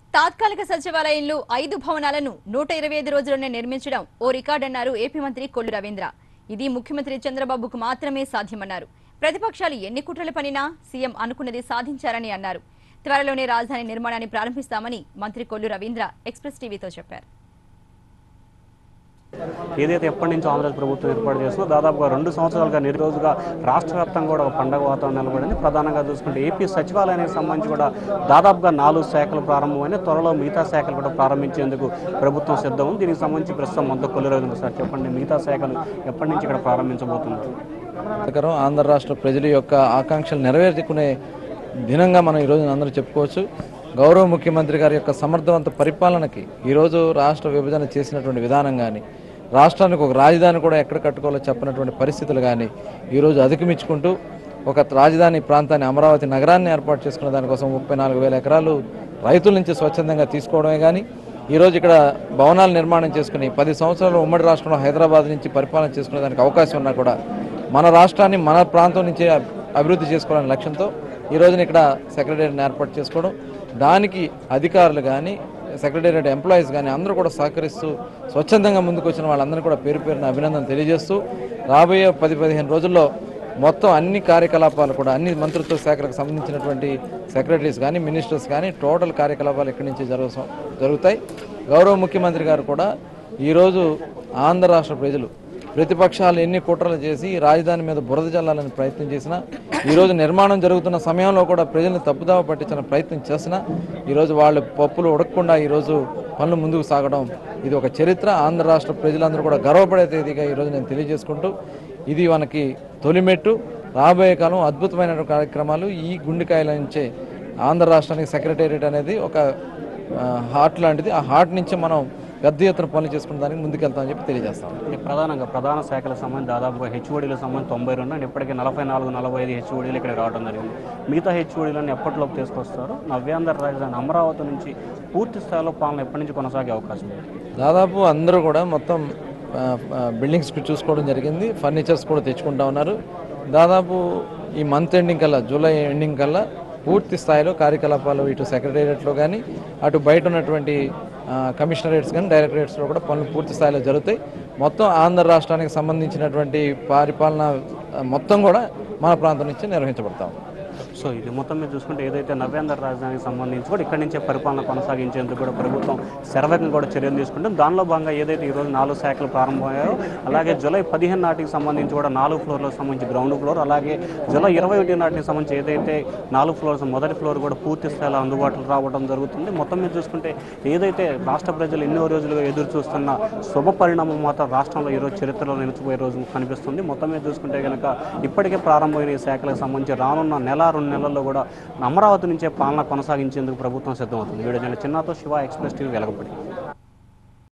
తాత్కాలిక సచివాలయంలో ఐదు భవనాలను నూట ఇరవై ఐదు రోజుల్లోనే నిర్మించడం ఓ రికార్డ్ అన్నారు ఏపీ మంత్రి కొల్లు రవీంద్ర ఇది ముఖ్యమంత్రి చంద్రబాబుకు మాత్రమే సాధ్యమన్నారు ప్రతిపక్షాలు ఎన్ని కుట్రలు పనినా సీఎం అనుకున్నది సాధించారని అన్నారు త్వరలోనే రాజధాని నిర్మాణాన్ని ప్రారంభిస్తామని మంత్రి కొల్లు రవీంద్ర ఎక్స్ప్రెస్ టీవీతో చెప్పారు ఏదైతే ఎప్పటి నుంచో ఆంధ్రప్రదేశ్ ప్రభుత్వం ఏర్పాటు చేస్తుందో దాదాపుగా రెండు సంవత్సరాలుగా నిరోజుగా రాష్ట్ర వ్యాప్తంగా కూడా ఒక పండగ వాతావరణం నిలబడింది ప్రధానంగా చూసుకుంటే ఏపీ సచివాలయానికి సంబంధించి కూడా దాదాపుగా నాలుగు శాఖలు ప్రారంభమైన త్వరలో మిగతా శాఖలు కూడా ప్రారంభించేందుకు ప్రభుత్వం సిద్ధం ఉంది దీనికి సంబంధించి ప్రస్తుతం మొత్తం కొల్లిరోజు సార్ చెప్పండి మిగతా శాఖలు ఎప్పటి నుంచి ఇక్కడ ప్రారంభించబోతున్నారు ప్రకారం ఆంధ్ర రాష్ట్ర ప్రజల యొక్క ఆకాంక్షలు నెరవేర్చుకునే దినంగా మనం ఈరోజు అందరూ చెప్పుకోవచ్చు గౌరవ ముఖ్యమంత్రి గారి యొక్క సమర్థవంత పరిపాలనకి ఈరోజు రాష్ట్ర విభజన చేసినటువంటి విధానం కానీ రాష్ట్రానికి ఒక రాజధాని కూడా ఎక్కడ కట్టుకోవాలో చెప్పినటువంటి పరిస్థితులు కానీ ఈరోజు అధిగమించుకుంటూ ఒక రాజధాని ప్రాంతాన్ని అమరావతి నగరాన్ని ఏర్పాటు చేసుకున్న దానికోసం ముప్పై నాలుగు వేల ఎకరాలు రైతుల నుంచి స్వచ్ఛందంగా తీసుకోవడమే కానీ ఈరోజు ఇక్కడ భవనాలు నిర్మాణం చేసుకుని పది సంవత్సరాలు ఉమ్మడి రాష్ట్రంలో హైదరాబాద్ నుంచి పరిపాలన చేసుకునే దానికి అవకాశం ఉన్నా కూడా మన రాష్ట్రాన్ని మన ప్రాంతం నుంచి అబ్- అభివృద్ధి చేసుకోవాలనే లక్ష్యంతో ఈ రోజున ఇక్కడ సెక్రటరీని ఏర్పాటు చేసుకోవడం దానికి అధికారులు కానీ సెక్రటేరియట్ ఎంప్లాయీస్ కానీ అందరూ కూడా సహకరిస్తూ స్వచ్ఛందంగా ముందుకు వచ్చిన వాళ్ళందరూ కూడా పేరు పేరున అభినందన తెలియజేస్తూ రాబోయే పది పదిహేను రోజుల్లో మొత్తం అన్ని కార్యకలాపాలు కూడా అన్ని మంత్రిత్వ శాఖలకు సంబంధించినటువంటి సెక్రటరీస్ కానీ మినిస్టర్స్ కానీ టోటల్ కార్యకలాపాలు ఇక్కడి నుంచి జరుగు జరుగుతాయి గౌరవ ముఖ్యమంత్రి గారు కూడా ఈరోజు ఆంధ్ర రాష్ట్ర ప్రజలు ప్రతిపక్షాలు ఎన్ని కుట్రలు చేసి ఈ రాజధాని మీద బురద జల్లాలని ప్రయత్నం చేసినా ఈరోజు నిర్మాణం జరుగుతున్న సమయంలో కూడా ప్రజల్ని తప్పుదావ పట్టించిన ప్రయత్నం చేసినా ఈరోజు వాళ్ళు పప్పులు ఉడకకుండా ఈరోజు పనులు ముందుకు సాగడం ఇది ఒక చరిత్ర ఆంధ్ర రాష్ట్ర ప్రజలందరూ కూడా గర్వపడే తేదీగా ఈరోజు నేను తెలియజేసుకుంటూ ఇది మనకి తొలిమెట్టు రాబోయే కాలం అద్భుతమైన కార్యక్రమాలు ఈ గుండెకాయల నుంచే ఆంధ్ర రాష్ట్రానికి సెక్రటేరియట్ అనేది ఒక ఆ, హార్ట్ లాంటిది ఆ హార్ట్ నుంచి మనం పెద్ద ఎత్తున పనులు చేసుకునే దానికి ముందుకెళ్తామని చెప్పి తెలియజేస్తాం అంటే ప్రధానంగా ప్రధాన శాఖలకు సంబంధించి దాదాపుగా హెచ్ఓడీలకు సంబంధించి తొంభై రెండు అండ్ ఇప్పటికే నలభై నాలుగు నలభై ఐదు హెచ్ఓడీలు ఇక్కడ రావడం జరిగింది మిగతా హెచ్ఓడీలను ఎప్పటిలోపు తీసుకొస్తారు నవ్యాంధ్ర రాజధాని అమరావతి నుంచి పూర్తి స్థాయిలో పాలన ఎప్పటి నుంచి కొనసాగే అవకాశం ఉంది దాదాపు అందరూ కూడా మొత్తం ఆ, ఆ, బిల్డింగ్స్ చూసుకోవడం జరిగింది ఫర్నిచర్స్ కూడా తెచ్చుకుంటా ఉన్నారు దాదాపు ఈ మంత్ ఎండింగ్ కల్లా జూలై ఎండింగ్ కల్లా పూర్తి స్థాయిలో కార్యకలాపాలు ఇటు సెక్రటేరియట్లో కానీ అటు బయట ఉన్నటువంటి ఆ, కమిషనరేట్స్ కానీ డైరెక్టరేట్స్లో కూడా పనులు పూర్తి స్థాయిలో జరుగుతాయి మొత్తం ఆంధ్ర రాష్ట్రానికి సంబంధించినటువంటి పరిపాలన ఆ, మొత్తం కూడా మన ప్రాంతం నుంచి నిర్వహించబడతాం సో ఇది మొత్తం మీద చూసుకుంటే ఏదైతే నవ్యాంధ్ర రాజధానికి సంబంధించి కూడా ఇక్కడి నుంచే పరిపాలన కొనసాగించేందుకు కూడా ప్రభుత్వం శరవేగంగా కూడా చర్యలు తీసుకుంటుంది దానిలో భాగంగా ఏదైతే ఈరోజు నాలుగు శాఖలు ప్రారంభమయ్యాయో అలాగే జూలై పదిహేను నాటికి సంబంధించి కూడా నాలుగు ఫ్లోర్లకు సంబంధించి గ్రౌండ్ ఫ్లోర్ అలాగే జూలై ఇరవై ఒకటి నాటికి సంబంధించి ఏదైతే నాలుగు ఫ్లోర్స్ మొదటి ఫ్లోర్ కూడా పూర్తి స్థాయిలో అందుబాటులో రావడం జరుగుతుంది మొత్తం మీద చూసుకుంటే ఏదైతే రాష్ట్ర ప్రజలు ఎన్నో రోజులుగా ఎదురు చూస్తున్న శుభ పరిణామం మాత్రం రాష్ట్రంలో ఈరోజు చరిత్రలో నిలిచిపోయే రోజు కనిపిస్తుంది మొత్తం మీద చూసుకుంటే కనుక ఇప్పటికే ప్రారంభమైన ఈ శాఖలకు సంబంధించి రానున్న నెల రెండు నెలల్లో కూడా అమరావతి నుంచే పాలన కొనసాగించేందుకు ప్రభుత్వం సిద్ధమవుతుంది వీడియో చిన్నతో శివ ఎక్స్ప్రెస్ టీవీ వెలగపడి